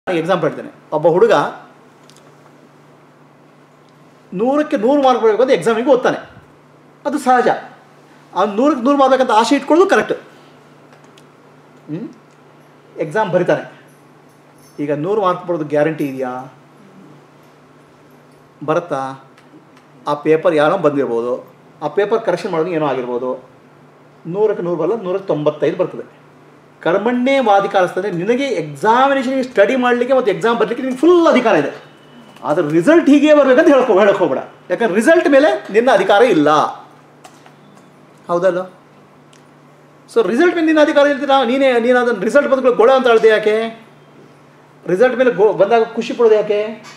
Example ಹೇಳ್ತೇನೆ ಒಬ್ಬ ಹುಡುಗ ನೂರಕ್ಕೆ ನೂರು ಮಾರ್ಕ್ ಬರಬೇಕು ಅಂತ ಎಕ್ಸಾಮಿಗೆ ಓದ್ತಾನೆ ಅದು ಸಹಜ ಅವ್ನು ನೂರಕ್ಕೆ ನೂರು ಮಾಡಬೇಕಂತ ಆಸೆ ಇಟ್ಕೊಳ್ಳೋದು ಕರೆಕ್ಟ್ ಹ್ಞೂ ಎಕ್ಸಾಮ್ ಬರಿತಾನೆ ಈಗ ನೂರು ಮಾರ್ಕ್ ಬರೋದು ಗ್ಯಾರಂಟಿ ಇದೆಯಾ ಬರುತ್ತಾ ಆ ಪೇಪರ್ ಯಾರೋ ಬಂದಿರ್ಬೋದು ಆ ಪೇಪರ್ ಕರೆಕ್ಷನ್ ಮಾಡೋದು ಏನೋ ಆಗಿರ್ಬೋದು ನೂರಕ್ಕೆ ನೂರು ಬರಲ್ಲ ನೂರಕ್ಕೆ ತೊಂಬತ್ತೈದು ಬರ್ತದೆ ಕರ್ಮಣ್ಣೇ ವಾಧಿಕಾರಿಸ್ತದೆ ನಿನಗೆ ಎಕ್ಸಾಮಿನೇಷನ್ಗೆ ಸ್ಟಡಿ ಮಾಡಲಿಕ್ಕೆ ಮತ್ತು ಎಕ್ಸಾಮ್ ಬರಲಿಕ್ಕೆ ನಿನಗೆ ಫುಲ್ ಅಧಿಕಾರ ಇದೆ ಆದರೆ ರಿಸಲ್ಟ್ ಹೀಗೆ ಬರಬೇಕಂತ ಹೇಳ್ಕೊ ಹೇಳಕ್ಕೆ ಹೋಗ್ಬೇಡ ಯಾಕಂದ್ರೆ ರಿಸಲ್ಟ್ ಮೇಲೆ ನಿನ್ನ ಅಧಿಕಾರ ಇಲ್ಲ ಹೌದಲ್ಲ ಸೊ ರಿಸಲ್ಟ್ ಮೇಲೆ ನಿನ್ನ ಅಧಿಕಾರ ಇರ್ತೀರಾ ನೀನೇ ನೀನು ಅದನ್ನು ರಿಸಲ್ಟ್ ಬಂದ್ಗಳು ಗೊಳ ಅಂತ ಹೇಳ್ದೆ ಯಾಕೆ ರಿಸಲ್ಟ್ ಮೇಲೆ ಗೋ ಬಂದಾಗ ಖುಷಿ ಪಡೋದು ಯಾಕೆ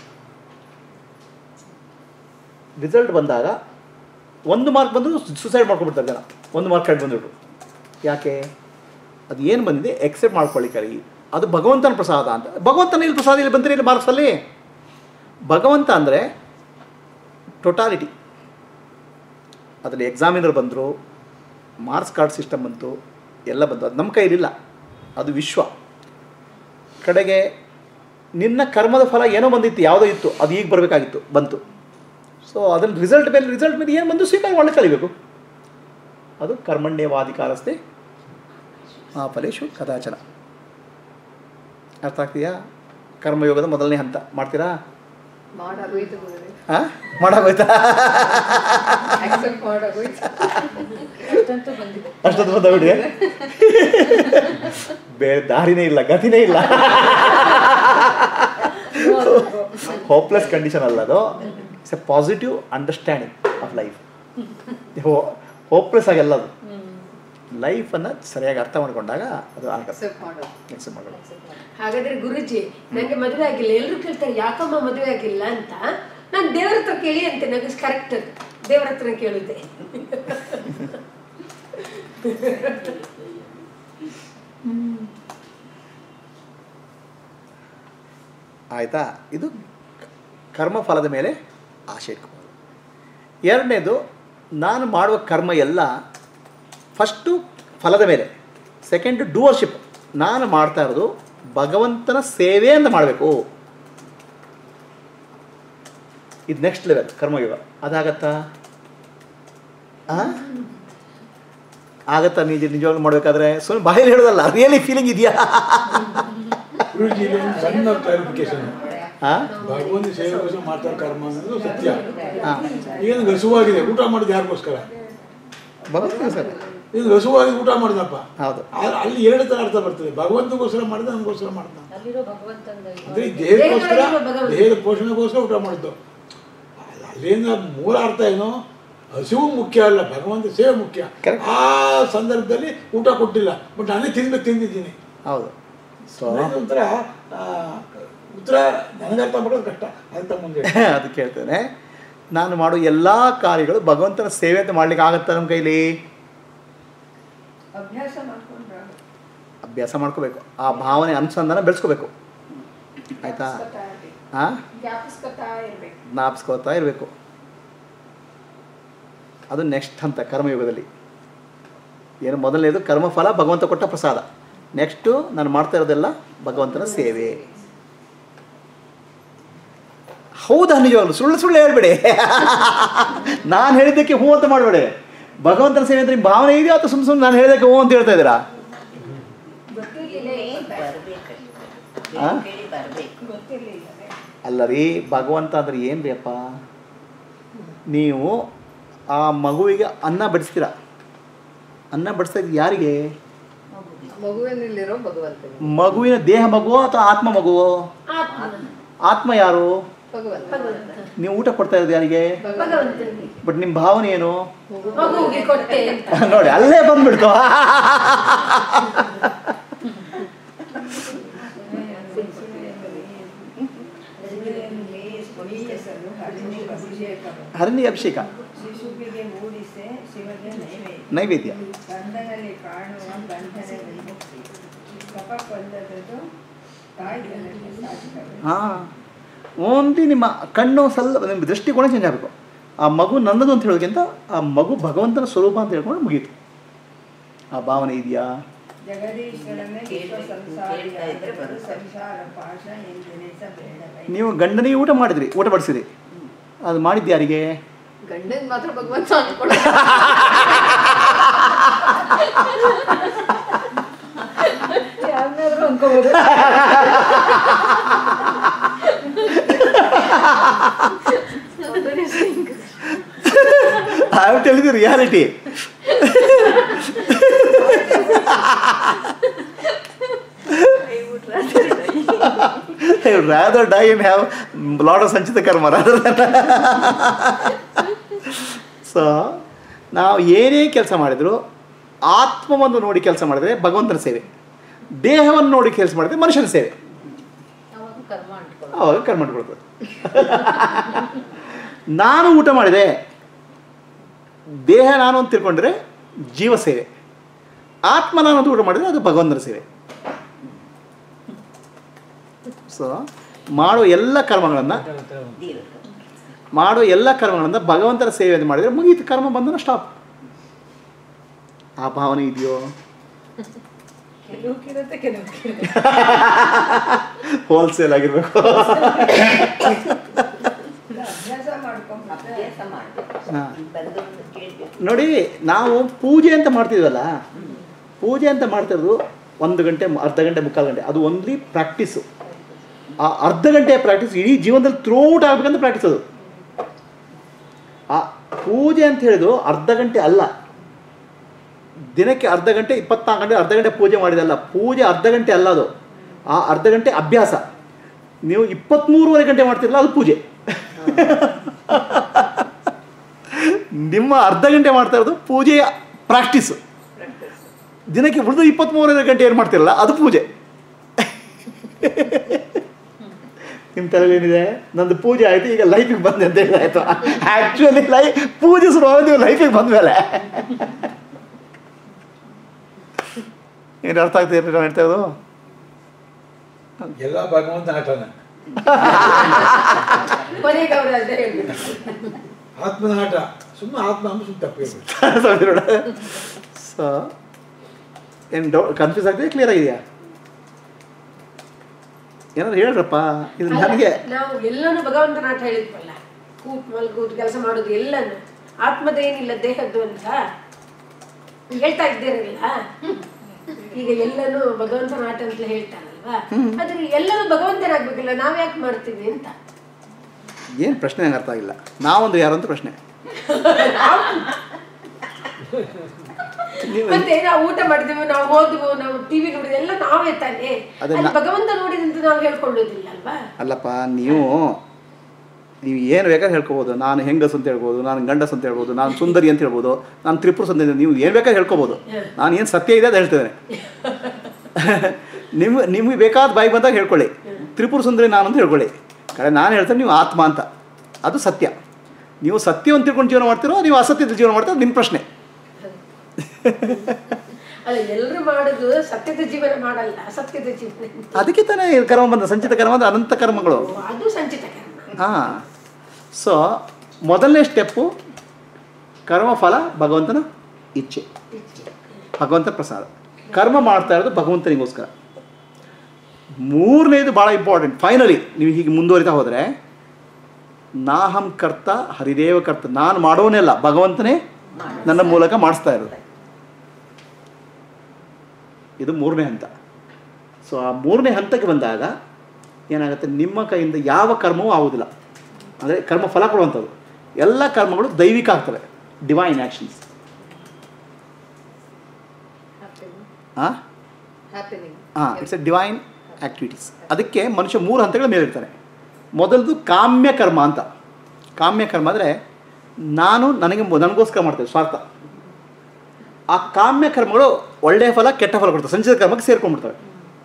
ರಿಸಲ್ಟ್ ಬಂದಾಗ ಒಂದು ಮಾರ್ಕ್ ಬಂದರೂ ಸುಸೈಡ್ ಮಾಡ್ಕೊಂಡ್ಬಿಡ್ತಾರೆ ಜನ ಒಂದು ಮಾರ್ಕ್ ಕಳೆದು ಬಂದ್ಬಿಟ್ರು ಯಾಕೆ ಅದು ಏನು ಬಂದಿದೆ ಎಕ್ಸೆಪ್ಟ್ ಮಾಡ್ಕೊಳ್ಳಿಕ್ಕೆ ಅದು ಭಗವಂತನ ಪ್ರಸಾದ ಅಂತ ಭಗವಂತನ ಇಲ್ಲಿ ಪ್ರಸಾದ ಇಲ್ಲಿ ಬಂದರೆ ಇಲ್ಲಿ ಮಾರ್ಕ್ಸಲ್ಲಿ ಭಗವಂತ ಅಂದರೆ ಟೊಟಾಲಿಟಿ ಅದರಲ್ಲಿ ಎಕ್ಸಾಮಿನರ್ ಬಂದರು ಮಾರ್ಕ್ಸ್ ಕಾರ್ಡ್ ಸಿಸ್ಟಮ್ ಬಂತು ಎಲ್ಲ ಬಂತು ಅದು ನಮ್ಮ ಕೈಲಿಲ್ಲ ಅದು ವಿಶ್ವ ಕಡೆಗೆ ನಿನ್ನ ಕರ್ಮದ ಫಲ ಏನೋ ಬಂದಿತ್ತು ಯಾವುದೋ ಇತ್ತು ಅದು ಈಗ ಬರಬೇಕಾಗಿತ್ತು ಬಂತು ಸೊ ಅದನ್ನು ರಿಸಲ್ಟ್ ಮೇಲೆ ರಿಸಲ್ಟ್ ಮೇಲೆ ಏನು ಬಂದು ಸ್ವೀಕಾರ ಮಾಡಲಿಕ್ಕೆ ಕಲಿಬೇಕು ಅದು ಕರ್ಮಣ್ಯವಾಧಿಕಾರಸ್ತೆ ಆ ಫಲೇಶು ಕದಾಚನ ಅರ್ಥ ಆಗ್ತೀಯಾ ಕರ್ಮಯೋಗದ ಮೊದಲನೇ ಹಂತ ಮಾಡ್ತೀರಾ ಮಾಡಾಗೋಯ್ತು ಗುರುವೆ ಹಾಂ ಮಾಡಾಗೋಯ್ತಾ ಆಕ್ಸೆಪ್ಟ್ ಮಾಡಾಗೋಯ್ತು ಅಷ್ಟಂತೂ ಬಂದಿದೆ ಅಷ್ಟೊತ್ತು ಬಂದಬಿಡಿ ಬೇರೆ ದಾರಿನೇ ಇಲ್ಲ ಗತಿನೇ ಇಲ್ಲ ಹೋಪ್ಲೆಸ್ ಕಂಡೀಷನ್ ಅಲ್ಲ ಅದು it's a positive understanding of life hopeless ಆಗಲ್ಲ ಅದು ಲೈಫನ್ನು ಸರಿಯಾಗಿ ಅರ್ಥ ಮಾಡ್ಕೊಂಡಾಗ ಅದು ಆಗುತ್ತೆ ಅಕ್ಸೆಪ್ಟ್ ಮಾಡೋದು Accept ಮಾಡೋದು ಹಾಗಾದ್ರೆ ಗುರುಜಿ ನಂಗೆ ಮದುವೆ ಆಗಿಲ್ಲ ಎಲ್ಲರೂ ಕೇಳ್ತಾರೆ ಯಾಕಮ್ಮ ಮದುವೆ ಆಗಿಲ್ಲ ಅಂತ ನಾನು ದೇವರ ಹತ್ರ ಕೇಳಿ ಅಂತೆ ನನಗೆ ಕರೆಕ್ಟ್ ಅದು ದೇವರ ಹತ್ರ ಕೇಳಿದ್ದೆ ಆಯಿತಾ ಇದು ಕರ್ಮಫಲದ ಮೇಲೆ ಆಶೆ ಇಟ್ಕೋಬೋದು ಎರಡನೇದು ನಾನು ಮಾಡುವ ಕರ್ಮ ಎಲ್ಲ ಫಸ್ಟು ಫಲದ ಮೇಲೆ ಸೆಕೆಂಡ್ ಡೂವರ್ಶಿಪ್ ನಾನು ಮಾಡ್ತಾ ಇರೋದು ಭಗವಂತನ ಸೇವೆಯಿಂದ ಮಾಡಬೇಕು ಇದು ನೆಕ್ಸ್ಟ್ ಲೆವೆಲ್ ಕರ್ಮಯೋಗ ಅದಾಗತ್ತಾ ಆ? ಆಗತ್ತಾ ನಿಜ ನಿಜವಾಗ್ಲೂ ಮಾಡಬೇಕಾದ್ರೆ ಸುಮ್ಮನೆ ಬಾಯಲ್ಲಿ ಹೇಳೋದಲ್ಲ ರಿಯಲಿ ಫೀಲಿಂಗ್ ಇದೆಯಾ ಗುರುಜಿ ಇಲ್ಲಿ ಒಂದು ಸಣ್ಣ ಕ್ಲಾರಿಫಿಕೇಶನ್ ಹಾಂ ಭಗವಂತ ಸೇವೆಗೋಸ್ಕರ ಮಾಡ್ತಾರೆ ಕರ್ಮ ಅನ್ನೋದು ಸತ್ಯ ಹಾಂ ಈಗ ನನಗೆ ಹಸುವಾಗಿದೆ ಊಟ ಮಾಡಿದ ಯಾರಿಗೋಸ್ಕರ ಭಗವಂತನ ಸೇವೆ ಈಗ ಹಸುವಾಗಿದೆ ಊಟ ಮಾಡಿದಪ್ಪ ಹೌದು ಆದ್ರೆ ಅಲ್ಲಿ ಎರಡು ತರ ಅರ್ಥ ಬರ್ತದೆ ಭಗವಂತಗೋಸ್ಕರ ಮಾಡಿದ ನನಗೋಸ್ಕರ ಮಾಡ್ದ ಅಲ್ಲಿರೋ ಭಗವಂತನ ಅಂದ್ರೆ ಈ ದೇಹಕ್ಕೋಸ್ಕರ ದೇಹದೊಳಗಿರೋ ಭಗವಂತ. ದೇಹದ ಪೋಷಣೆಗೋಸ್ಕರ ಊಟ ಮಾಡಿದ್ದು ಅಲ್ಲಿಂದ ಮೂಲ ಅರ್ಥ ಏನು ಹಸಿವು ಮುಖ್ಯ ಅಲ್ಲ ಭಗವಂತ ಸೇವೆ ಮುಖ್ಯ Correct. ಆ ಸಂದರ್ಭದಲ್ಲಿ ಊಟ ಕೊಟ್ಟಿಲ್ಲ ಬಟ್ ನಾನೇ ತಿನ್ಬೇಕು ತಿಂದಿದ್ದೀನಿ ಹೌದು ಸೊ ಇದು ಒಂಥರ ಆ, ಉತ್ತರ ನನಗೆ ಅರ್ಥ ಮಾಡೋದು ಕಷ್ಟ ಅಂತ ಮುಂದೆ ಅದು ಕೇಳ್ತೇನೆ ನಾನು ಮಾಡೋ ಎಲ್ಲ ಕಾರ್ಯಗಳು ಭಗವಂತನ ಸೇವೆ ಅಂತ ಮಾಡ್ಲಿಕ್ಕೆ ಆಗತ್ತಾ ನಮ್ಮ ಕೈಲಿ ಅಭ್ಯಾಸ ಮಾಡ್ಕೊಂಡ್ರೆ ಅಭ್ಯಾಸ ಮಾಡ್ಕೋಬೇಕು ಆ ಭಾವನೆ ಅನುಸಂಧಾನ ಬೆಳೆಸ್ಕೋಬೇಕು ಆಯ್ತಾ ಹಾಂ ಜ್ಞಾಪಿಸ್ಕೊತಾ ಇರ್ಬೇಕು ಜ್ಞಾಪಿಸ್ಕೋತಾ ಇರಬೇಕು ಅದು ನೆಕ್ಸ್ಟ್ ಹಂತ ಕರ್ಮಯುಗದಲ್ಲಿ ಏನು ಮೊದಲನೇದು ಕರ್ಮಫಲ ಭಗವಂತ ಕೊಟ್ಟ ಪ್ರಸಾದ ನೆಕ್ಸ್ಟು ನಾನು ಮಾಡ್ತಾ ಇರೋದೆಲ್ಲ ಭಗವಂತನ ಸೇವೆ ಹೌದಾ ನಿಜವಾಗ್ಲು ಸುಳ್ಳು ಸುಳ್ಳು ಹೇಳ್ಬೇಡಿ ನಾನು ಹೇಳಿದ್ದಕ್ಕೆ ಹೂ ಅಂತ ಮಾಡಬೇಡಿ ಭಗವಂತನ ಸೇವೆ ಅಂದ್ರೆ ನಿಮ್ಮ ಭಾವನೆ ಇದೆಯಾ ಅಥವಾ ಸುಮ್ಮನೆ ಸುಮ್ಮನೆ ನಾನು ಹೇಳಿದ್ದಕ್ಕೆ ಹೂ ಅಂತ ಹೇಳ್ತಾ ಇದ್ದೀರಾ ಆ? ಅಲ್ಲ ರೀ ಭಗವಂತ ಅಂದ್ರೆ ಏನು ರೀ ಅಪ್ಪ ನೀವು ಆ ಮಗುವಿಗೆ ಅನ್ನ ಬಡಿಸ್ತೀರ ಅನ್ನ ಬಡಿಸ್ತಾ ಇದ್ದು ಯಾರಿಗೆ ಮಗುವಿನಲ್ಲಿರೋ ಭಗವಂತ ಮಗುವಿನ ದೇಹ ಮಗುವೋ ಅಥವಾ ಆತ್ಮ ಮಗುವೋ ಆತ್ಮ ಆತ್ಮ ಯಾರು ಭಗವಂತ ಭಗವಂತ ನೀವು ಊಟ ಕೊಡ್ತಾ ಇರೋದು ಯಾರಿಗೆ ಭಗವಂತನಿಗೆ ಬಟ್ ನಿಮ್ಮ ಭಾವನೆ ಏನು ಮಗುವಿಗೆ ಕೊಟ್ಟೆ ಅಂತ ನೋಡಿ ಅಲ್ಲೇ ಬಂದ್ಬಿಡ್ತು ಹರಣಿಗೆ ಅಭಿಷೇಕ ಶಿಶುವಿಗೆ ಮೂಡಿಸೆ ಶಿವಗೆ ನೈವೇದ್ಯ ನೈವೇದ್ಯ ಗಂಧದಲ್ಲಿ ಕಾಣುವ ಗಂಧದ ವಿಮುಕ್ತಿ ಕಪ ಕೊಂದದ್ದು ತಾಯಿಗಳಲ್ಲಿ ಸಾಧಿಸಬೇಕು ಹಾಂ ಓನ್ಲಿ ನಿಮ್ಮ ಕಣ್ಣು ಸ್ವಲ್ಪ ನಿಮ್ಮ ದೃಷ್ಟಿಕೋನ ಚೇಂಜ್ ಆಗಬೇಕು ಆ ಮಗು ನನ್ನದು ಅಂತ ಹೇಳೋದಕ್ಕಿಂತ ಆ ಮಗು ಭಗವಂತನ ಸ್ವರೂಪ ಅಂತ ಹೇಳ್ಕೊಂಡು ಮುಗೀತು ಆ ಭಾವನೆ ಇದೆಯಾ ಜಗದೀಶ್ವರನೇ ವಿಶ್ವ ಕೇಳ್ತಾ- ಕೇಳ್ತಾ ಇದ್ರೆ ಸಂಸಾರಿಯಾದರೂ ಬರುತ್ತೆ. ಸಂಸಾರ ಪಾಶ ಎಂದೆನಿಸಬೇಡವೇ ನೀವು ಗಂಡನಿಗೆ ಊಟ ಮಾಡಿದ್ರಿ ಊಟ ಬಡಿಸಿರಿ ಅದು ಮಾಡಿದ್ದು ಯಾರಿಗೆ ಗಂಡನ್ ಮಾತ್ರ ಭಗವಂತ ಅನ್ಕೊಡ ಯಾರನ್ನಾದ್ರೂ ಅನ್ಕೋಬೋದು I have tell the reality rather die and have lot of sanchita karma rather so ನಾವು ಏನೇ ಕೆಲಸ ಮಾಡಿದ್ರು ಆತ್ಮವನ್ನು ನೋಡಿ ಕೆಲಸ ಮಾಡಿದ್ರೆ ಭಗವಂತನ ಸೇವೆ ದೇಹವನ್ನು ನೋಡಿ ಕೆಲಸ ಮಾಡಿದ್ರೆ ಮನುಷ್ಯನ ಸೇವೆ ಅವಾಗ ಕರ್ಮ ಅಂಟ್ಕೊಳ್ಳೋದು ಆವಾಗ ಕರ್ಮ ಮಾಡ್ಕೊಳ್ತದೆ ನಾನು ಊಟ ಮಾಡಿದೆ ದೇಹ ನಾನು ಅಂತ ತಿಳ್ಕೊಂಡ್ರೆ ಜೀವ ಸೇವೆ ಆತ್ಮ ನಾನು ಅಂತ ಊಟ ಮಾಡಿದ್ರೆ ಅದು ಭಗವಂತನ ಸೇವೆ ಸೊ ಮಾಡೋ ಎಲ್ಲ ಕರ್ಮಗಳನ್ನು ದೇವರು ಮಾಡೋ ಎಲ್ಲ ಕರ್ಮಗಳನ್ನು ಭಗವಂತನ ಸೇವೆ ಅಂತ ಮಾಡಿದರೆ ಮುಗೀತು ಕರ್ಮ ಬಂಧನ ಸ್ಟಾಪ್ ಆ ಭಾವನೆ ಇದೆಯೋ ಕೆಲವಕ್ಕಿರುತ್ತೆ ಕೆಲವಕ್ಕಿರುತ್ತೆ ಹೋಲ್ಸೇಲ್ ಆಗಿರಬೇಕು ಅಭ್ಯಾಸ ಮಾಡ್ಕೊಂಡ್ಬಿಟ್ರೆ ಅಭ್ಯಾಸ ಮಾಡಬೇಕು ಹಾ. ಬಂದವರನ್ನು ಕೇಳಬೇಕು ನೋಡಿ ನಾವು ಪೂಜೆ ಅಂತ ಮಾಡ್ತಿದ್ವಲ್ಲ ಪೂಜೆ ಅಂತ ಮಾಡ್ತಿರೋದು ಒಂದು ಗಂಟೆ ಅರ್ಧ ಗಂಟೆ ಮುಕ್ಕಾಲು ಗಂಟೆ ಅದು ಓನ್ಲಿ ಪ್ರಾಕ್ಟೀಸು ಆ ಅರ್ಧ ಗಂಟೆಯ ಪ್ರಾಕ್ಟೀಸ್ ಇಡೀ ಜೀವನದಲ್ಲಿ ಥ್ರೋಟ್ ಆಗ್ಬೇಕಂತ ಪ್ರಾಕ್ಟೀಸ್ ಅದು ಆ ಪೂಜೆ ಅಂತ ಹೇಳಿದು ಅರ್ಧ ಗಂಟೆ ಅಲ್ಲ ದಿನಕ್ಕೆ ಅರ್ಧ ಗಂಟೆ ಇಪ್ಪತ್ನಾಲ್ಕು ಗಂಟೆ ಅರ್ಧ ಗಂಟೆ ಪೂಜೆ ಮಾಡಿದಲ್ಲ ಪೂಜೆ ಅರ್ಧ ಗಂಟೆ ಅಲ್ಲ ಅದು ಆ ಅರ್ಧ ಗಂಟೆ ಅಭ್ಯಾಸ ನೀವು ಇಪ್ಪತ್ತ್ಮೂರುವರೆ ಗಂಟೆ ಮಾಡ್ತಿರಲ್ಲ ಅದು ಪೂಜೆ ನಿಮ್ಮ ಅರ್ಧ ಗಂಟೆ ಮಾಡ್ತಾ ಇರೋದು ಪೂಜೆಯ ಪ್ರಾಕ್ಟೀಸು ದಿನಕ್ಕೆ ಉಳಿದು ಇಪ್ಪತ್ತ್ಮೂರನೇ ಗಂಟೆ ಏನು ಮಾಡ್ತಿರಲ್ಲ ಅದು ಪೂಜೆ ನಿಮ್ಮ ತಲೆಯಲ್ಲಿ ಏನಿದೆ ನಂದು ಪೂಜೆ ಆಯಿತು ಈಗ ಲೈಫಿಗೆ ಬಂದೆ ಅಂತ ಹೇಳಿ ಆಯಿತು ಆ್ಯಕ್ಚುಲಿ ಲೈ ಪೂಜೆ ಶುರು ಆಗೋದು ನೀವು ಲೈಫಿಗೆ ಬಂದ ಮೇಲೆ ಏನು ಅರ್ಥ ಆಗ್ತಿದೆ ನಾವು ಹೇಳ್ತಾ ಇರೋದು ಎಲ್ಲ ಭಗವಂತ ಆಟನ ಕೊನೆಗೆ ಅವ್ರು ಅದೇ ಹೇಳ್ಬೇಕು ಆತ್ಮನ ಆಟ ಸುಮ್ಮನೆ ಆತ್ಮ ಅಂಬ ಸುಮ್ಮನೆ ತಪ್ಪಿರ್ಬೇಕು ಸೊ ಏನು ಡೌ ಕನ್ಫ್ಯೂಸ್ ಆಗ್ತಿದೆ ಕ್ಲಿಯರ್ ಆಗಿದೆಯಾ ಏನಾದ್ರು ಹೇಳ್ರಪ್ಪ ಇದು ಅಲ್ಲ, ನನಗೆ ನಾವು ಎಲ್ಲಾನು ಭಗವಂತನ ಆಟ ಹೇಳಿದ್ವಲ್ಲ ಕೂತ್ ಮಲ್ಗೂತ್ ಕೆಲಸ ಮಾಡೋದು ಎಲ್ಲಾನು ಆತ್ಮದ ಏನಿಲ್ಲ ದೇಹದ್ದು ಅಂತ ಹೇಳ್ತಾ ಇದ್ದೀರಲ್ಲ ಈಗ ಎಲ್ಲಾನು ಭಗವಂತನ ಆಟ ಅಂತ ಹೇಳ್ತಾರಲ್ವಾ ಆದ್ರೆ ಎಲ್ಲರೂ ಭಗವಂತನಾಗ್ಬೇಕಲ್ಲ ನಾವ್ ಯಾಕೆ ಮಾಡ್ತೀವಿ ಅಂತ ಏನು ಪ್ರಶ್ನೆ ನಂಗೆ ಅರ್ಥ ಆಗಿಲ್ಲ ನಾವೊಂದು ಯಾರು ಅಂತ ಪ್ರಶ್ನೆ ನೀವು ಮತ್ತೆ ನಾವು ಊಟ ಮಾಡಿದೆವು ನಾವು ಹೋದ್ವು ನಾವು ಟಿವಿ ನೋಡಿದ್ವಿ ಎಲ್ಲ ನಾವೇ ತಾನೇ ಅದನ್ನ- ಅಲ್ಲಿ ಭಗವಂತ ನೋಡಿದಂತ ನಾವು ಹೇಳ್ಕೊಳ್ಳೋದಿಲ್ಲ ಅಲ್ವಾ ಅಲ್ಲಪ್ಪ ನೀವು ನೀವು ಏನು ಬೇಕಾದ್ರೆ ಹೇಳ್ಕೊಬೋದು ನಾನು ಹೆಂಗಸ್ ಅಂತ ಹೇಳ್ಬೋದು ನಾನು ಗಂಡಸ್ ಅಂತ ಹೇಳ್ಬೋದು ನಾನು ಸುಂದರಿ ಅಂತ ಹೇಳ್ಬೋದು ನಾನು ತ್ರಿಪುರ ಸುಂದರಿ ನೀವು ಏನು ಬೇಕಾದ್ರೆ ಹೇಳ್ಕೊಬೋದು ನಾನು ಏನು ಸತ್ಯ ಇದೆ ಅದು ಹೇಳ್ತಿದ್ದೇನೆ ನಿಮ್ಗೆ ನಿಮ್ಗೆ ಬೇಕಾದ ಬಾಯಿ ಬಂದಾಗ ಹೇಳ್ಕೊಳ್ಳಿ ತ್ರಿಪುರ ಸುಂದರಿ ನಾನು ಅಂತ ಹೇಳ್ಕೊಳ್ಳಿ ಕಡೆ ನಾನು ಹೇಳ್ತೇನೆ ನೀವು ಆತ್ಮ ಅಂತ ಅದು ಸತ್ಯ ನೀವು ಸತ್ಯವನ್ನು ತಿಳ್ಕೊಂಡು ಜೀವನ ಮಾಡ್ತೀರೋ ನೀವು ಅಸತ್ಯದ ಜೀವನ ಮಾಡ್ತೀರೋ ನಿಮ್ಮ ಪ್ರಶ್ನೆ ಅಲ್ಲ ಎಲ್ಲರೂ ಮಾಡೋದು ಸತ್ಯದ ಜೀವನ ಮಾಡಲ್ಲ ಅಸತ್ಯದ ಜೀವನ ಅದಕ್ಕೆ ತಾನೇ ಈ ಕರ್ಮ ಬಂದ ಸಂಚಿತ ಕರ್ಮ ಅಂದ್ರೆ ಅನಂತ ಕರ್ಮಗಳು ಅದು ಸಂಚಿತ ಕರ್ಮ ಹಾಂ ಸೊ ಮೊದಲನೇ ಸ್ಟೆಪ್ಪು ಕರ್ಮಫಲ ಭಗವಂತನ ಇಚ್ಛೆ ಭಗವಂತನ ಪ್ರಸಾದ ಕರ್ಮ ಮಾಡ್ತಾ ಇರೋದು ಭಗವಂತನಿಗೋಸ್ಕರ ಮೂರನೇದು ಭಾಳ ಇಂಪಾರ್ಟೆಂಟ್ ಫೈನಲಿ ನೀವು ಹೀಗೆ ಮುಂದುವರಿತಾ ಹೋದರೆ ನಾಹಂ ಕರ್ತ ಹರಿದೇವ ಕರ್ತ ನಾನು ಮಾಡೋನೇ ಅಲ್ಲ ಭಗವಂತನೇ ನನ್ನ ಮೂಲಕ ಮಾಡಿಸ್ತಾ ಇರೋದು ಇದು ಮೂರನೇ ಹಂತ ಸೊ ಆ ಮೂರನೇ ಹಂತಕ್ಕೆ ಬಂದಾಗ ಏನಾಗುತ್ತೆ ನಿಮ್ಮ ಕೈಯಿಂದ ಯಾವ ಕರ್ಮವೂ ಆಗುವುದಿಲ್ಲ ಅಂದರೆ ಕರ್ಮ ಫಲ ಕೊಡುವಂಥದ್ದು ಎಲ್ಲ ಕರ್ಮಗಳು ದೈವಿಕ ಆಗ್ತವೆ ಡಿವೈನ್ ಆ್ಯಕ್ಷನ್ಸ್ ಹಾಂ ಹ್ಯಾಪನಿಂಗ್ ಹಾಂ ಇಟ್ಸ್ ಎ ಡಿವೈನ್ ಆ್ಯಕ್ಟಿವಿಟೀಸ್ ಅದಕ್ಕೆ ಮನುಷ್ಯ ಮೂರು ಹಂತಗಳ ಮೇಲೆ ಇರ್ತಾನೆ ಮೊದಲದು ಕಾಮ್ಯ ಕರ್ಮ ಅಂತ ಕಾಮ್ಯ ಕರ್ಮ ಅಂದರೆ ನಾನು ನನಗೆ ನನಗೋಸ್ಕರ ಮಾಡ್ತೇವೆ ಸ್ವಾರ್ಥ ಆ ಕಾಮ್ಯ ಕರ್ಮಗಳು ಒಳ್ಳೆಯ ಫಲ ಕೆಟ್ಟ ಫಲ ಕೊಡ್ತವೆ ಸಂಚಿತ ಕರ್ಮಕ್ಕೆ ಸೇರ್ಕೊಂಡ್ಬಿಡ್ತವೆ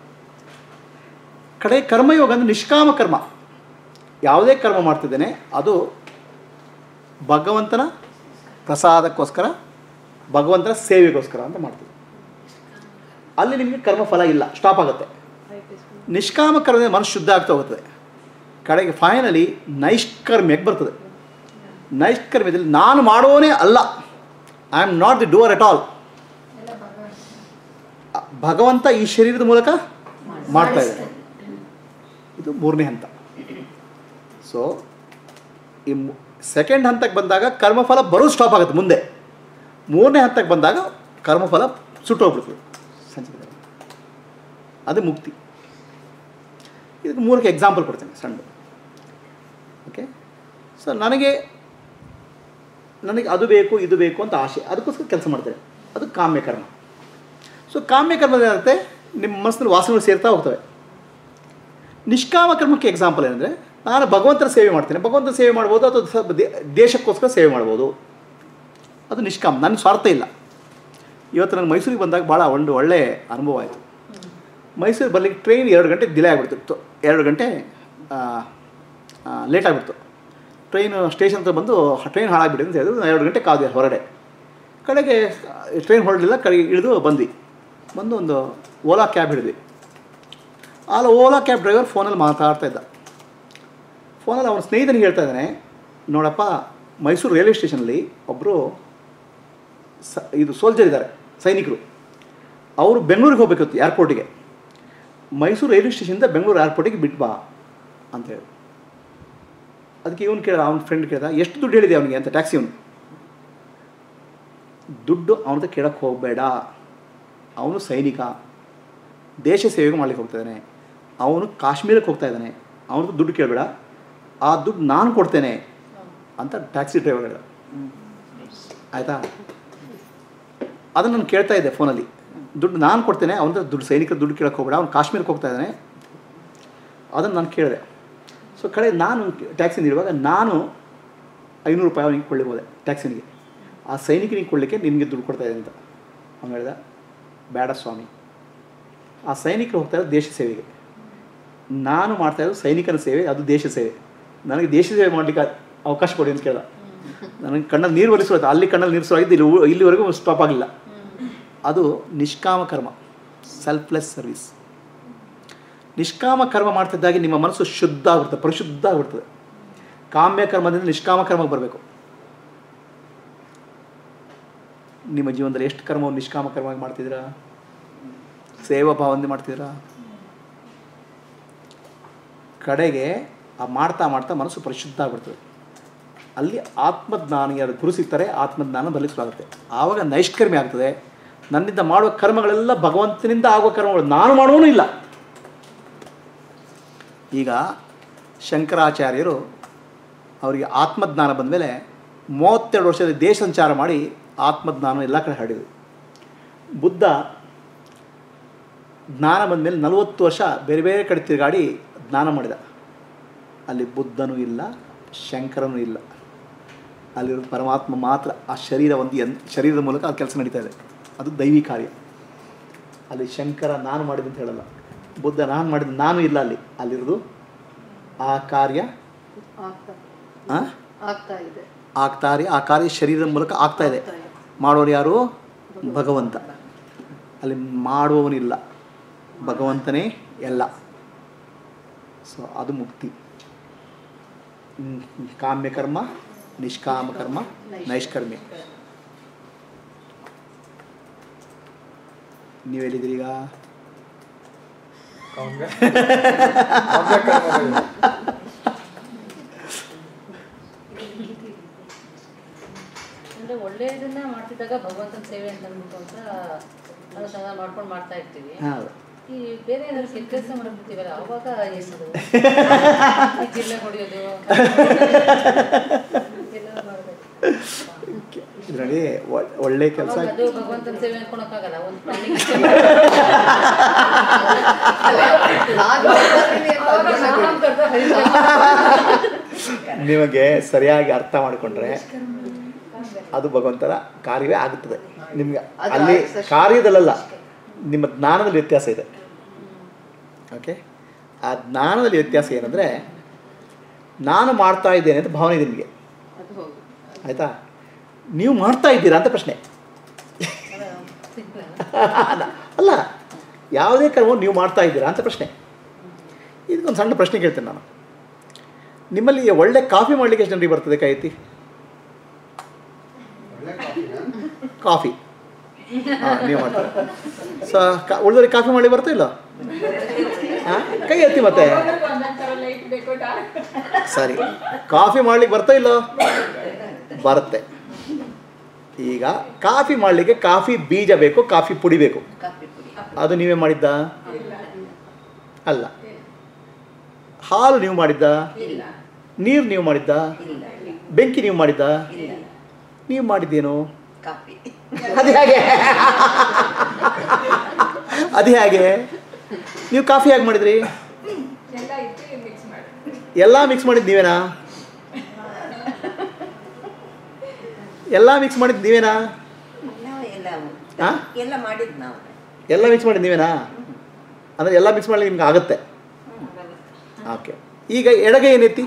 ಕಡೆ ಕರ್ಮಯೋಗ ಅಂದರೆ ನಿಷ್ಕಾಮ ಕರ್ಮ ಯಾವುದೇ ಕರ್ಮ ಮಾಡ್ತಿದ್ದೇನೆ ಅದು ಭಗವಂತನ ಪ್ರಸಾದಕ್ಕೋಸ್ಕರ ಭಗವಂತನ ಸೇವೆಗೋಸ್ಕರ ಅಂತ ಮಾಡ್ತೀವಿ ಅಲ್ಲಿ ನಿಮಗೆ ಕರ್ಮ ಫಲ ಇಲ್ಲ ಸ್ಟಾಪ್ ಆಗುತ್ತೆ ನಿಷ್ಕಾಮ ಕರ್ಮದಿಂದ ಮನಸ್ಸು ಶುದ್ಧ ಆಗ್ತಾ ಹೋಗುತ್ತದೆ ಕಡೆಗೆ ಫೈನಲಿ ನೈಷ್ಕರ್ಮ್ಯಕ್ಕೆ ಬರ್ತದೆ ನೈಷ್ಕರ್ಮ್ಯದಲ್ಲಿ ನಾನು ಮಾಡೋನೇ ಅಲ್ಲ I am not the doer at all ಭಗವಂತ ಈ ಶರೀರದ ಮೂಲಕ ಮಾಡ್ತಾ ಇದ್ದಾರೆ ಇದು ಮೂರನೇ ಹಂತ ಸೊ ಈ ಸೆಕೆಂಡ್ ಹಂತಕ್ಕೆ ಬಂದಾಗ ಕರ್ಮಫಲ ಬರೋದು ಸ್ಟಾಪ್ ಆಗುತ್ತೆ ಮುಂದೆ ಮೂರನೇ ಹಂತಕ್ಕೆ ಬಂದಾಗ ಕರ್ಮಫಲ ಸುಟ್ಟೋಗ್ಬಿಡ್ತದೆ ಸಂಚಿಕೆ ಅದು ಮುಕ್ತಿ ಇದಕ್ಕೆ ಮೂರಕ್ಕೆ ಎಕ್ಸಾಂಪಲ್ ಕೊಡ್ತೇನೆ ಸಣ್ಣ ಓಕೆ ಸೊ ನನಗೆ ನನಗೆ ಅದು ಬೇಕು ಇದು ಬೇಕು ಅಂತ ಆಸೆ ಅದಕ್ಕೋಸ್ಕರ ಕೆಲಸ ಮಾಡ್ತೇನೆ ಅದು ಕಾಮ್ಯ ಕರ್ಮ ಸೊ ಕಾಮ್ಯ ಕರ್ಮದ ಏನಾಗುತ್ತೆ ನಿಮ್ಮ ಮನಸ್ಸಿನಲ್ಲಿ ವಾಸನೆಗಳು ಸೇರ್ತಾ ಹೋಗ್ತವೆ ನಿಷ್ಕಾಮ ಕರ್ಮಕ್ಕೆ ಎಕ್ಸಾಂಪಲ್ ಏನಂದರೆ ನಾನು ಭಗವಂತನ ಸೇವೆ ಮಾಡ್ತೇನೆ ಭಗವಂತನ ಸೇವೆ ಮಾಡ್ಬೋದು ಅಥವಾ ಸ್ವಲ್ಪ ದೇ- ದೇಶಕ್ಕೋಸ್ಕರ ಸೇವೆ ಮಾಡ್ಬೋದು ಅದು ನಿಷ್ಕಾಮ ನನ್ನ ಸ್ವಾರ್ಥ ಇಲ್ಲ ಇವತ್ತು ನಾನು ಮೈಸೂರಿಗೆ ಬಂದಾಗ ಭಾಳ ಒಂದು ಒಳ್ಳೆಯ ಅನುಭವ ಆಯಿತು ಮೈಸೂರಿಗೆ ಬರ್ಲಿಕ್ಕೆ ಟ್ರೈನ್ ಎರಡು ಗಂಟೆ ಡಿಲೇ ಆಗಿಬಿಡ್ತಿತ್ತು ಎರಡು ಗಂಟೆ ಲೇಟ್ ಆಗಿಬಿಡ್ತು ಟ್ರೈನ್ ಸ್ಟೇಷನ್ ಹತ್ರ ಬಂದು ಟ್ರೈನ್ ಹಾಳಾಗ್ಬಿಟ್ಟಿದೆ ಅಂತ ಹೇಳಿದ್ರು ನಾನು ಎರಡು ಗಂಟೆ ಕಾದೆ ಹೊರಗಡೆ ಕಡೆಗೆ ಟ್ರೈನ್ ಹೊರಡಲಿಲ್ಲ ಕಡೆಗೆ ಇಳಿದು ಬಂದ್ವಿ ಬಂದು ಒಂದು ಓಲಾ ಕ್ಯಾಬ್ ಹಿಡಿದ್ವಿ ಆಲ ಓಲಾ ಕ್ಯಾಬ್ ಡ್ರೈವರ್ ಫೋನಲ್ಲಿ ಮಾತಾಡ್ತಾ ಇದ್ದ ಫೋನಲ್ಲಿ ಅವನ ಸ್ನೇಹಿತನಿಗೆ ಹೇಳ್ತಾ ಇದ್ದಾನೆ ನೋಡಪ್ಪ ಮೈಸೂರು ರೈಲ್ವೆ ಸ್ಟೇಷನಲ್ಲಿ ಒಬ್ಬರು ಸ ಇದು ಸೋಲ್ಜರ್ ಇದ್ದಾರೆ ಸೈನಿಕರು ಅವರು ಬೆಂಗಳೂರಿಗೆ ಹೋಗ್ಬೇಕಿತ್ತು ಏರ್ಪೋರ್ಟಿಗೆ ಮೈಸೂರು ರೈಲ್ವೆ ಸ್ಟೇಷನಿಂದ ಬೆಂಗಳೂರು ಏರ್ಪೋರ್ಟಿಗೆ ಬಿಟ್ಟು ಬಾ ಅಂತ ಹೇಳಿ ಅದಕ್ಕೆ ಇವನು ಕೇಳಿದ ಅವನ ಫ್ರೆಂಡ್ ಕೇಳ್ದ ಎಷ್ಟು ದುಡ್ಡು ಹೇಳಿದೆ ಅವನಿಗೆ ಅಂತ ಟ್ಯಾಕ್ಸಿ ಅವನು ದುಡ್ಡು ಅವನದ ಕೇಳಕ್ಕೆ ಹೋಗಬೇಡ ಅವನು ಸೈನಿಕ ದೇಶ ಸೇವೆಗೆ ಮಾಡ್ಲಿಕ್ಕೆ ಹೋಗ್ತಾ ಇದ್ದಾನೆ ಅವನು ಕಾಶ್ಮೀರಕ್ಕೆ ಹೋಗ್ತಾ ಇದ್ದಾನೆ ಅವನದು ದುಡ್ಡು ಕೇಳಬೇಡ ಆ ದುಡ್ಡು ನಾನು ಕೊಡ್ತೇನೆ ಅಂತ ಟ್ಯಾಕ್ಸಿ ಡ್ರೈವರ್ ಹೇಳ್ದ ಆಯಿತಾ ಅದನ್ನು ನಾನು ಕೇಳ್ತಾ ಇದ್ದೆ ಫೋನಲ್ಲಿ ದುಡ್ಡು ನಾನು ಕೊಡ್ತೇನೆ ಅವನ ದುಡ್ಡು ಸೈನಿಕರ ದುಡ್ಡು ಕೇಳಕ್ಕೆ ಹೋಗಬೇಡ ಅವ್ನು ಕಾಶ್ಮೀರಕ್ಕೆ ಹೋಗ್ತಾ ಇದ್ದಾನೆ ಅದನ್ನು ನಾನು ಕೇಳಿದೆ ಸೊ ಕಡೆ ನಾನು ಟ್ಯಾಕ್ಸಿನ ಇರುವಾಗ ನಾನು ಐನೂರು ರೂಪಾಯಿ ಅವನಿಗೆ ಕೊಳ್ಳಿಗೆ ಹೋದೆ ಟ್ಯಾಕ್ಸಿನಿಗೆ ಆ ಸೈನಿಕನಿಗೆ ಕೊಡಲಿಕ್ಕೆ ನಿನಗೆ ದುಡ್ಡು ಕೊಡ್ತಾ ಇದೆ ಅಂತ ಅವ್ನು ಹೇಳ್ದ ಬೇಡ ಸ್ವಾಮಿ ಆ ಸೈನಿಕರು ಹೋಗ್ತಾ ಇರೋದು ದೇಶ ಸೇವೆಗೆ ನಾನು ಮಾಡ್ತಾ ಇರೋದು ಸೈನಿಕನ ಸೇವೆ ಅದು ದೇಶ ಸೇವೆ ನನಗೆ ದೇಶ ಸೇವೆ ಮಾಡಲಿಕ್ಕೆ ಅವಕಾಶ ಕೊಡಿ ಅಂತ ಕೇಳ್ದ ನನಗೆ ಕಣ್ಣಲ್ಲಿ ನೀರು ಒರೆಸೋದು ಅಲ್ಲಿ ಕಣ್ಣಲ್ಲಿ ನೀರು ಸುರಿದು ಇಲ್ಲಿ ಉ- ಇಲ್ಲಿವರೆಗೂ ಸ್ಟಾಪ್ ಆಗಲಿಲ್ಲ ಅದು ನಿಷ್ಕಾಮ ಕರ್ಮ ಸೆಲ್ಫ್ಲೆಸ್ ಸರ್ವಿಸ್ ನಿಷ್ಕಾಮ ಕರ್ಮ ಮಾಡ್ತಿದ್ದಾಗೆ ನಿಮ್ಮ ಮನಸ್ಸು ಶುದ್ಧ ಆಗ್ಬಿಡ್ತದೆ ಪರಿಶುದ್ಧ ಆಗ್ಬಿಡ್ತದೆ ಕಾಮ್ಯ ಕರ್ಮದಿಂದ ನಿಷ್ಕಾಮ ಕರ್ಮಕ್ಕೆ ಬರಬೇಕು ನಿಮ್ಮ ಜೀವನದಲ್ಲಿ ಎಷ್ಟು ಕರ್ಮವನ್ನು ನಿಷ್ಕಾಮ ಕರ್ಮವಾಗಿ ಮಾಡ್ತಿದ್ದೀರಾ ಸೇವಾ ಭಾವನೆ ಮಾಡ್ತಿದ್ದೀರಾ ಕಡೆಗೆ ಆ ಮಾಡ್ತಾ ಮಾಡ್ತಾ ಮನಸ್ಸು ಪರಿಶುದ್ಧ ಆಗ್ಬಿಡ್ತದೆ ಅಲ್ಲಿ ಆತ್ಮಜ್ಞಾನಿಗೆ ಅದು ಗುರು ಸಿಗ್ತಾರೆ ಆತ್ಮಜ್ಞಾನ ಬರಲಿಕ್ಕೆ ಶುರು ಆಗುತ್ತೆ ಆವಾಗ ನೈಷ್ಕರ್ಮಿ ಆಗ್ತದೆ ನನ್ನಿಂದ ಮಾಡುವ ಕರ್ಮಗಳೆಲ್ಲ ಭಗವಂತನಿಂದ ಆಗುವ ಕರ್ಮಗಳು ನಾನು ಮಾಡುವನು ಇಲ್ಲ ಈಗ ಶಂಕರಾಚಾರ್ಯರು ಅವರಿಗೆ ಆತ್ಮಜ್ಞಾನ ಬಂದ ಮೇಲೆ ಮೂವತ್ತೆರಡು ವರ್ಷದ ದೇಶ ಸಂಚಾರ ಮಾಡಿ ಆತ್ಮಜ್ಞಾನ ಎಲ್ಲ ಕಡೆ ಹರಡಿದ್ರು ಬುದ್ಧ ಜ್ಞಾನ ಬಂದ ಮೇಲೆ ನಲವತ್ತು ವರ್ಷ ಬೇರೆ ಬೇರೆ ಕಡೆ ತಿರುಗಾಡಿ ಜ್ಞಾನ ಮಾಡಿದ ಅಲ್ಲಿ ಬುದ್ಧನೂ ಇಲ್ಲ ಶಂಕರನೂ ಇಲ್ಲ ಅಲ್ಲಿರೋ ಪರಮಾತ್ಮ ಮಾತ್ರ ಆ ಶರೀರ ಒಂದು ಯನ್ ಶರೀರದ ಮೂಲಕ ಆ ಕೆಲಸ ನಡೀತಾ ಇದೆ ಅದು ದೈವಿ ಕಾರ್ಯ ಅಲ್ಲಿ ಶಂಕರ ನಾನು ಮಾಡಿದೆ ಅಂತ ಹೇಳಲ್ಲ ಬುದ್ಧ ನಾನು ಮಾಡಿದ ನಾನು ಇಲ್ಲ ಅಲ್ಲಿ ಅಲ್ಲಿರೋದು ಆ ಕಾರ್ಯ ಆಗ್ತಾ ಆ? ಆಗ್ತಾ ಇದೆ ಆಗ್ತಾ ಇದೆ ಆ ಕಾರ್ಯ ಶರೀರದ ಮೂಲಕ ಆಗ್ತಾ ಇದೆ ಮಾಡೋರು ಯಾರು ಭಗವಂತ ಅಲ್ಲಿ ಮಾಡುವವನಿಲ್ಲ ಭಗವಂತನೇ ಎಲ್ಲ ಸೊ ಅದು ಮುಕ್ತಿ ಹ್ಮ್, ಕಾಮ್ಯ ಕರ್ಮ ನಿಷ್ಕಾಮ ಕರ್ಮ ನೈಷ್ಕರ್ಮ್ಯ ನೀವೆಲ್ಲಿದ್ದೀರಿ ಈಗ ಕಾಮ್ಯ ಕಾಮ್ಯ ಕರ್ಮಗಳು. ಅಂದ್ರೆ ಒಳ್ಳೆಯದನ್ನ ಮಾಡ್ತಿದ್ದಾಗ ಭಗವಂತನ ಸೇವೆ ಅಂತ ಅಂದ್ಬಿಟ್ಟು ಅಂತ ಅನುಸಂಧಾನ ಮಾಡ್ಕೊಂಡು ಮಾಡ್ತಾ ಇರ್ತೀವಿ ಹೌದು ಈ ಬೇರೆ ಏನಾದ್ರು ಕೆಟ್ಟ ಕೆಲಸ ಮಾಡ್ಬಿಡ್ತೀವಲ್ಲ ಅವಾಗ ಏನದು ಈ ಜಿಲ್ಲೆ ಹೊಡೆಯೋದು ಎಲ್ಲ ಮಾಡ್ಬೇಕು ಇದರಲ್ಲಿ ಒಳ್ಳೆ ಕೆಲಸ ಅವಾಗ ಅದು ಭಗವಂತನ ಸೇವೆ ಅನ್ಕೊಳಕ್ಕಾಗಲ್ಲ ಒಂದು ಪ್ರಾಣಿಗೆ ನಾನು ಬರ್ತೀನಿ ಅಂತ ಅವಾಗ ಅರ್ಜುನ ನಾಮ ಕರ್ದು ಹರಿದು ನಿಮಗೆ ಸರಿಯಾಗಿ ಅರ್ಥ ಮಾಡಿಕೊಂಡ್ರೆ ಅದು ಭಗವಂತನ ಕಾರ್ಯವೇ ಆಗುತ್ತದೆ ನಿಮ್ಗೆ ಅದು ಅಲ್ಲಿ ಆಯ್ತು. ಕಾರ್ಯದಲ್ಲ ನಿಮ್ಮ ಜ್ಞಾನದಲ್ಲಿ ವ್ಯತ್ಯಾಸ ಇದೆ ಓಕೆ ಆ ಜ್ಞಾನದಲ್ಲಿ ವ್ಯತ್ಯಾಸ ಏನಂದರೆ ನಾನು ಮಾಡ್ತಾ ಇದ್ದೇನೆ ಅಂತ ಭಾವನೆ ಇದೆ ನಿಮಗೆ ಅದು ಹೌದು ಆಯಿತಾ ನೀವು ಮಾಡ್ತಾ ಇದ್ದೀರಾ ಅಂತ ಪ್ರಶ್ನೆ ಸಿಂಪಲ್ ಅಲ್ಲ ಅಲ್ಲ ಯಾವುದೇ ಕರ್ಮವನ್ನು ನೀವು ಮಾಡ್ತಾ ಇದ್ದೀರಾ ಅಂತ ಪ್ರಶ್ನೆ ಇದಕ್ಕೊಂದು ಸಣ್ಣ ಪ್ರಶ್ನೆ ಕೇಳ್ತೇನೆ ನಾನು ನಿಮ್ಮಲ್ಲಿ ಒಳ್ಳೆ ಕಾಫಿ ಮಾಡಲಿಕ್ಕೆ ಎಷ್ಟು ಜನರಿಗೆ ಬರ್ತದೆ ಕೈ ಎತ್ತಿ ಒಳ್ಳೆ ಕಾಫಿನ? ಕಾಫಿ ಹಾಂ ನೀವು ಮಾಡ್ತಾರೆ ಸೊ ಕಾ ಉಳಿದವ್ರಿಗೆ ಕಾಫಿ ಮಾಡಿ ಬರ್ತಾ ಇಲ್ಲ ಹಾಂ ಕೈ ಎತ್ತಿ ಮತ್ತೆ ಸರಿ ಕಾಫಿ ಮಾಡ್ಲಿಕ್ಕೆ ಬರ್ತಾ ಇಲ್ಲೋ ಬರುತ್ತೆ ಈಗ ಕಾಫಿ ಮಾಡಲಿಕ್ಕೆ ಕಾಫಿ ಬೀಜ ಬೇಕು ಕಾಫಿ ಪುಡಿ ಬೇಕು ಕಾಫಿ ಪುಡಿ ಅದು ನೀವೇ ಮಾಡಿದ್ದ ಅಲ್ಲ ಹಾಲು ನೀವು ಮಾಡಿದ್ದ ಇಲ್ಲ ನೀರು ನೀವು ಮಾಡಿದ್ದ ಇಲ್ಲ ಬೆಂಕಿ ನೀವು ಮಾಡಿದ್ದ ಇಲ್ಲ ನೀವು ಮಾಡಿದ್ದೇನು ಕಾಫಿ ಅದು ಹೇಗೆ ಅದು ಹೇಗೆ ನೀವು ಕಾಫಿ ಹೇಗೆ ಮಾಡಿದ್ರಿ ಎಲ್ಲ ಇಟ್ಟು ಮಿಕ್ಸ್ ಮಾಡಿ ಎಲ್ಲ ಮಿಕ್ಸ್ ಮಾಡಿದ್ದು ನೀವೇನಾ ಎಲ್ಲ ಮಿಕ್ಸ್ ಮಾಡಿದ್ದು ನೀವೇನಾ ನಾವು ಎಲ್ಲ ಆ? ಎಲ್ಲ ಮಾಡಿದ್ದು ನಾವು ಎಲ್ಲ ಮಿಕ್ಸ್ ಮಾಡಿದ್ದು ನೀವೇನಾ ಅಂದರೆ ಎಲ್ಲ ಮಿಕ್ಸ್ ಮಾಡಲಿಕ್ಕೆ ನಿಮ್ಗೆ ಆಗುತ್ತೆ ಓಕೆ ಈಗ ಎಡಗೈ ಏನೈತಿ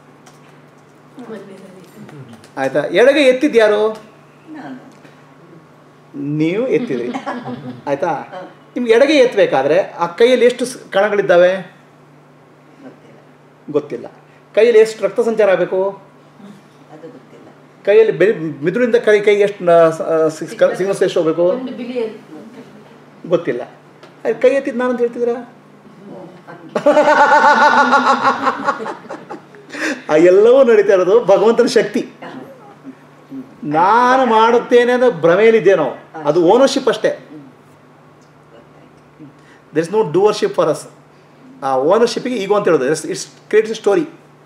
ಆಯ್ತಾ ಎಡಗೈ ಎತ್ತಿದ್ದು ಯಾರು ನಾನು ನೀವು ಎತ್ತಿದ್ರಿ ಆಯ್ತಾ ನಿಮ್ಗೆ ಎಡಗೈ ಎತ್ತಬೇಕಾದ್ರೆ ಆ ಕೈಯಲ್ಲಿ ಎಷ್ಟು ಸ್- ಕಣಗಳಿದ್ದಾವೆ ಗೊತ್ತಿಲ್ಲ ಗೊತ್ತಿಲ್ಲ ಕೈಯಲ್ಲಿ ಎಷ್ಟು ರಕ್ತ ಸಂಚಾರ ಆಗಬೇಕು ಅದು ಗೊತ್ತಿಲ್ಲ ಕೈಯಲ್ಲಿ ಬೆರಿ ಮಿದುಳಿಂದ ಕೈ ಕೈಗೆ ಎಷ್ಟು ಸಿಗ್ನಲ್ಸ್ ಎಷ್ಟು ಹೋಗಬೇಕು ಒಂದು ಬಿಲಿಯನ್ ಗೊತ್ತಿಲ್ಲ ಅದು ಕೈ ಎತ್ತಿದ್ದು ನಾನು ಅಂತ ಹೇಳ್ತಿದ್ದೀರಾ ಆ ಎಲ್ಲವೂ ನಡೀತಾ ಇರೋದು ಭಗವಂತನ ಶಕ್ತಿ ನಾನು ಮಾಡುತ್ತೇನೆ ಅನ್ನೋ ಭ್ರಮೆಯಲ್ಲಿದ್ದೇನೋ ಅದು ಓನರ್ಶಿಪ್ ಅಷ್ಟೇ there is no doership for us ಆ ಓನರ್ಶಿಪ್ಪಿಗೆ ಈಗೋ ಅಂತ ಹೇಳೋದು ಇಟ್ಸ್ ಕ್ರಿಯೇಟ್ಸ್ ಸ್ಟೋರಿ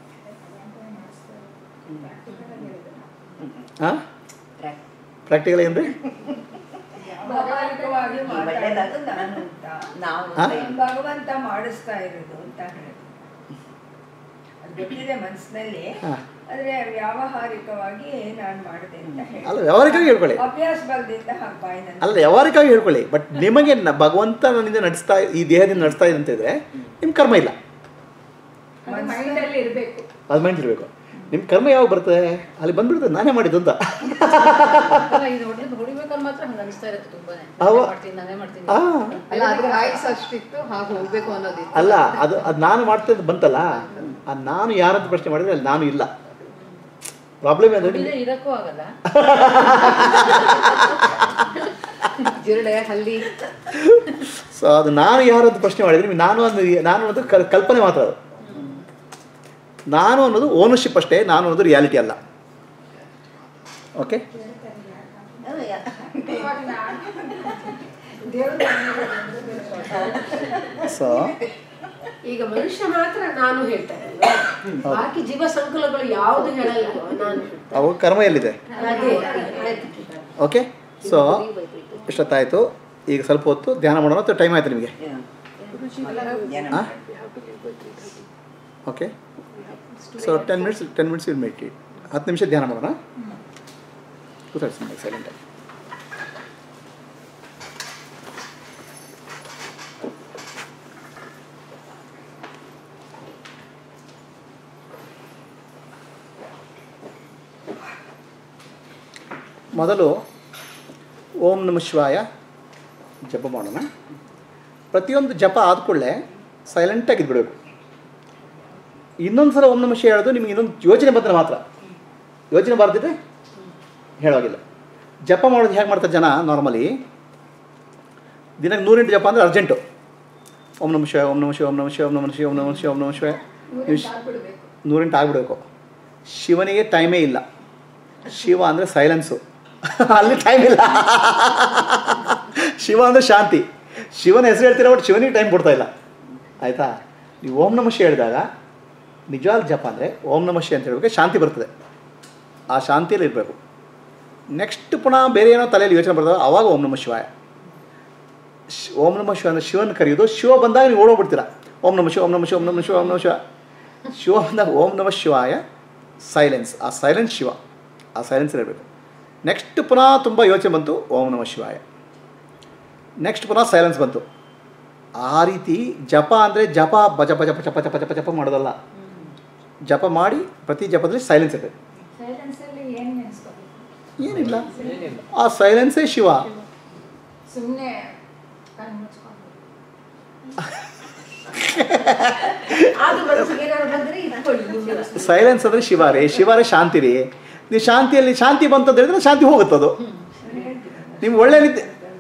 ಹಾಂ ಟ್ರ್ಯಾಕ್ ಪ್ರಾಕ್ಟಿಕಲ್ ಏನು ರೀ ಭಗವಂತವಾಗಿ ಮಾತಾಡೋದು ನಾನು ಅಂತ ನಾವು ಹಾ? ಭಗವಂತ ಮಾಡಿಸ್ತಾ ಇರೋದು ಅಂತ ಹೇಳಿ ಅದು ಗೊತ್ತಿದೆ ಮನಸ್ಸಿನಲ್ಲಿ ಹಾ. ಆದ್ರೆ ವ್ಯಾವಹಾರಿಕವಾಗಿ ನಾನು ಮಾಡಿದೆ ಅಂತ ಹೇಳಿ ಅಲ್ಲ ವ್ಯಾವಹಾರಿಕವಾಗಿ ಹೇಳ್ಕೊಳ್ಳಿ ಅಭ್ಯಾಸ ಬಲದಿಂದ ಹಾಗೆ ಬಾಯಿನಲ್ಲಿ ಅಲ್ಲ ವ್ಯಾವಹಾರಿಕವಾಗಿ ಹೇಳ್ಕೊಳ್ಳಿ ಬಟ್ ನಿಮಗೆ ನ- ಭಗವಂತ ನನ್ನಿಂದ ನಡೆಸ್ತಾ ಈ ದೇಹದಿಂದ ನಡೆಸ್ತಾ ಇದೆ ಅಂತ ಇದ್ರೆ ನಿಮ್ಮ ಕರ್ಮ ಇಲ್ಲ ಮೈಂಡಲ್ಲಿ ಇರಬೇಕು ಅದು ಮೈಂಡ್ ಇರಬೇಕು ನಿಮ್ಮ ಕರ್ಮ ಯಾವಾಗ ಬರ್ತದೆ ಅಲ್ಲಿ ಬಂದ್ಬಿಡ್ತದೆ ನಾನೇ ಮಾಡಿದ್ದು ಅಂತ ಅಲ್ಲ ಇದು ಹೊಡೆದು ಹೊಡಿಬೇಕಾದ್ರೆ ಮಾತ್ರ ಹಂಗೆ ಅನಿಸ್ತಾ ಇರುತ್ತೆ ತುಂಬಾನೇ ಅವ- ನಾನೇ ಮಾಡ್ತೀನಿ ನಾನೇ ಮಾಡ್ತೀನಿ ಆ, ಅಲ್ಲ ಅದ್ರ ಆಯ್ಸ್ ಅಷ್ಟಿತ್ತು ಹಾಗೆ ಹೋಗ್ಬೇಕು ಅನ್ನೋದಿತ್ತು ಅಲ್ಲ ಅದು ಅದು ನಾನು ಮಾಡ್ತಿದ್ದು ಬಂತಲ್ಲ ಆ ನಾನು ಯಾರಂತ ಪ್ರಶ್ನೆ ಮಾಡಿದ್ರೆ ಅಲ್ಲಿ ನಾನು ಇಲ್ಲ ಪ್ರಾಬ್ಲಮ್ ಏನಂದ್ರೆ ಹೊಡಿದೇ ನಿಮ್ಗೆ- ಇರಕ್ಕೂ ಆಗಲ್ಲ ಜಿರಳೆ ಹಲ್ಲಿ ಸೊ ಅದು ನಾನು ಯಾರು ಅಂತ ಪ್ರಶ್ನೆ ಮಾಡಿದ್ರೆ ನಿಮ್ಗೆ ನಾನು ಅನ್ನೋದು ನಾನು ಅನ್ನೋದು ಕಲ್- ಕಲ್ಪನೆ ಮಾತ್ರ ಅದು ನಾನು ಅನ್ನೋದು ಓನರ್ಶಿಪ್ ಅಷ್ಟೇ ನಾನು ಅನ್ನೋದು ರಿಯಾಲಿಟಿ ಅಲ್ಲ ಓಕೆ ಅದು ಯಾ- ಸೊ ಈಗ ಮನುಷ್ಯ ಮಾತ್ರ ನಾನು ಹೇಳ್ತಾರೆ ಬಾಕಿ ಜೀವ ಸಂಕುಲಗಳು ಯಾವುದು ಹೇಳಲ್ಲ ನಾನು ಅವು ಕರ್ಮ ಎಲ್ಲಿದೆ ಅದೇ ಆಯ್ತು. ಓಕೆ ಸೊ ಇಷ್ಟೊತ್ತಾಯಿತು ಈಗ ಸ್ವಲ್ಪ ಹೊತ್ತು ಧ್ಯಾನ ಮಾಡೋಣ ಅಥವಾ ಟೈಮ್ ಆಯಿತು ನಿಮಗೆ ಜನ ಹಾಂ okay so ten minutes ten minutes will make it ಹತ್ತು ನಿಮಿಷ ಧ್ಯಾನ ಮಾಡೋಣ ಕೂತಾಡ್ಸಿ ಸೈಲೆಂಟಾಗಿ ಮೊದಲು ಓಂ ನಮ ಶಿವಾಯ ಜಪ ಮಾಡೋಣ ಪ್ರತಿಯೊಂದು ಜಪ ಆದ ಕೂಡಲೇ ಸೈಲೆಂಟಾಗಿ ಇದ್ಬಿಡಬೇಕು ಇನ್ನೊಂದು ಸಲ ಓಂ ನಮ ಶಿವ ಹೇಳೋದು ನಿಮಗೆ ಇನ್ನೊಂದು ಯೋಚನೆ ಬಂದರೆ ಮಾತ್ರ ಯೋಚನೆ ಬರ್ದಿದ್ರೆ ಹೇಳೋಗಿಲ್ಲ ಜಪ ಮಾಡೋದು ಹೇಗೆ ಮಾಡ್ತಾರೆ ಜನ ನಾರ್ಮಲಿ ದಿನಕ್ಕೆ ನೂರೆಂಟು ಜಪ ಅಂದರೆ ಅರ್ಜೆಂಟು ಓಂ ನಮ ಶಿವ ಓಂ ನಮ ಶಿವ ಓಂ ನಮ ಶಿವ ಓಂ ನಮ ಶಿವ ಓಂ ನಮ ಶಿವ ಓಂ ನಮ ಶಿವ ನೀವು ಶ್- ನೂರೆಂಟು ಆಗ್ಬಿಡಬೇಕು ಶಿವನಿಗೆ ಟೈಮೇ ಇಲ್ಲ ಶಿವ ಅಂದರೆ ಸೈಲೆನ್ಸು ಅಲ್ಲಿ ಟೈಮ್ ಇಲ್ಲ ಶಿವ ಅಂದರೆ ಶಾಂತಿ ಶಿವನ ಹೆಸರು ಹೇಳ್ತೀರ ಬಟ್ ಶಿವನಿಗೆ ಟೈಮ್ ಕೊಡ್ತಾ ಇಲ್ಲ ಆಯಿತಾ ನೀವು ಓಂ ನಮ ಶಿವ ಹೇಳಿದಾಗ ನಿಜವಾದ ಜಪ ಅಂದರೆ ಓಂ ನಮ ಶಿವ ಅಂತ ಹೇಳ್ಬೇಕು ಶಾಂತಿ ಬರ್ತದೆ ಆ ಶಾಂತಿಯಲ್ಲಿ ಇರಬೇಕು ನೆಕ್ಸ್ಟ್ ಪುನಃ ಬೇರೆ ಏನೋ ತಲೆಯಲ್ಲಿ ಯೋಚನೆ ಬರ್ತದೆ ಆವಾಗ ಓಂ ನಮ ಶಿವಾಯ ಶ್- ಓಂ ನಮ ಶಿವ ಅಂದರೆ ಶಿವನ ಕರೆಯೋದು ಶಿವ ಬಂದಾಗ ನೀವು ಓಡೋಗ್ಬಿಡ್ತೀರ ಓಂ ನಮ ಶಿವ ಓಂ ನಮ ಶಿವ ಓಂ ನಮ ಶಿವ ಓಂ ನಮ ಶಿವ ಶಿವ ಬಂದಾಗ ಓಂ ನಮ ಶಿವಾಯ ಸೈಲೆನ್ಸ್ ಆ ಸೈಲೆನ್ಸ್ ಶಿವ ಆ ಸೈಲೆನ್ಸ್ ಇರಬೇಕು ನೆಕ್ಸ್ಟ್ ಪುನಃ ತುಂಬ ಯೋಚನೆ ಬಂತು ಓಂ ನಮ ಶಿವಾಯ ನೆಕ್ಸ್ಟ್ ಪುನಃ ಸೈಲೆನ್ಸ್ ಬಂತು ಆ ರೀತಿ ಜಪ ಅಂದರೆ ಜಪ ಬಜ ಬಜ ಪಚ ಪಚ ಪಚ ಪಚ ಮಾಡೋದಲ್ಲ ಜಪ ಮಾಡಿ ಪ್ರತಿ ಜಪದಲ್ಲಿ ಸೈಲೆನ್ಸ್ ಇರಬೇಕು ಸೈಲೆನ್ಸಲ್ಲಿ ಏನು ನೆನೆಸ್ಕೋಬೇಕು ಏನಿಲ್ಲ ಆ ಸೈಲೆನ್ಸೇ ಶಿವ ಸುಮ್ಮನೆ ಕಣ್ಣು ಮುಚ್ಕೊಂಡು ಆದ್ರೂ ಮನಸ್ಸಿಗೆ ಏನಾದ್ರು ಬಂದ್ರೆ ಇಟ್ಕೊಳ್ಳಿ ನಿಮ್ಮ ಸೈಲೆನ್ಸ್ ಅಂದರೆ ಶಿವ ರೀ ಶಿವ ರೀ ಶಾಂತಿ ರೀ ನೀವು ಶಾಂತಿಯಲ್ಲಿ ಶಾಂತಿ ಬಂತು ಅಂತ ಹೇಳಿದ್ರೆ ಶಾಂತಿ ಹೋಗುತ್ತದು ನಿಮ್ಗೆ ಒಳ್ಳೆ ನಿದ್ದೆ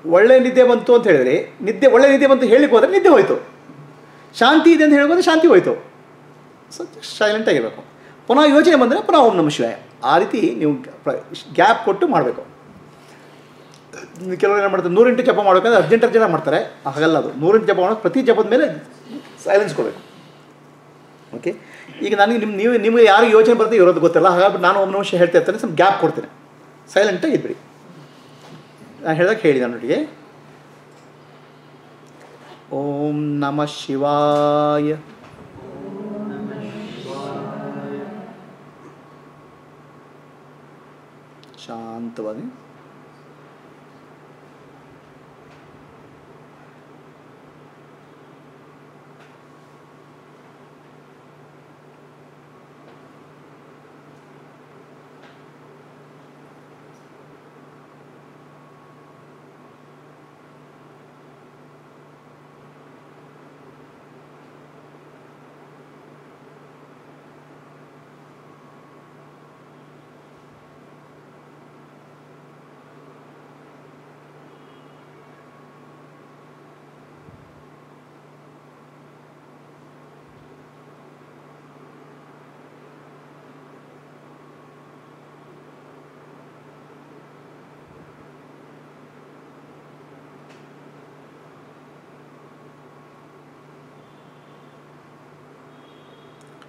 ಒಳ್ಳೆ ನಿದ್ದೆ ಬಂತು ಅಂತ ಹೇಳಿದ್ರೆ ನಿದ್ದೆ ಒಳ್ಳೆ ನಿದ್ದೆ ಬಂತು ಹೇಳಿಕ್ಕೆ ಹೋದರೆ ನಿದ್ದೆ ಹೋಯ್ತು ಶಾಂತಿ ಇದೆ ಅಂತ ಹೇಳ್ಬೋದು ಶಾಂತಿ ಹೋಯ್ತು ಸೊ ಸೈಲೆಂಟ್ ಆಗಿರಬೇಕು ಪುನಃ ಯೋಚನೆ ಬಂದರೆ ಪುನಃ ಓಂ ನಮ ಶಿವಾಯ ಆ ರೀತಿ ನೀವು ಗ್ಯಾಪ್ ಕೊಟ್ಟು ಮಾಡಬೇಕು ಕೆಲವರು ಏನು ಮಾಡ್ತಾರೆ ನೂರೆಂಟು ಜಪ ಮಾಡ್ಬೇಕಂದ್ರೆ ಅರ್ಜೆಂಟ್ ಅರ್ಜೆಂಟ್ ಮಾಡ್ತಾರೆ ಹಾಗಲ್ಲ ಅದು ನೂರೆಂಟು ಜಪ ಮಾಡೋದು ಪ್ರತಿ ಜಪದ ಮೇಲೆ ಸೈಲೆನ್ಸ್ ಕೊಡಬೇಕು ಓಕೆ ಈಗ ನನಗೆ ನಿಮ್ಮ ನೀವು ನಿಮಗೆ ಯಾರಿಗೆ ಯೋಚನೆ ಬರುತ್ತೆ ಇರೋದು ಗೊತ್ತಿಲ್ಲ ಹಾಗಾಗಿ ನಾನು ಒಬ್ಬ ನಿಮಿಷ ಹೇಳ್ತಾ ಇರ್ತಾನೆ ಸ್ವಲ್ಪ ಗ್ಯಾಪ್ ಕೊಡ್ತೀನಿ ಸೈಲೆಂಟಾಗಿ ಇದ್ಬಿಡಿ ನಾನು ಹೇಳಿದಾಗ ಹೇಳಿ ನನ್ನೊಟ್ಟಿಗೆ ಓಂ ನಮ ಶಿವಾಯ ಶಾಂತವಾಗಿ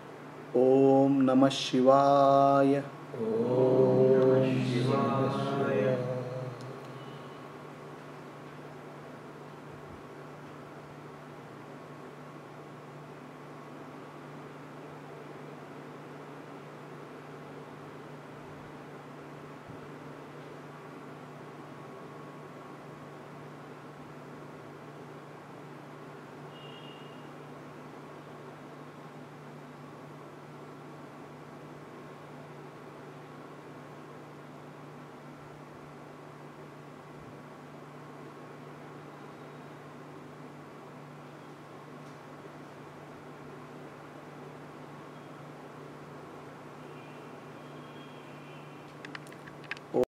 ಓಂ ನಮ ಶಿವಾಯ ಓಂ ಶಿವಾಯ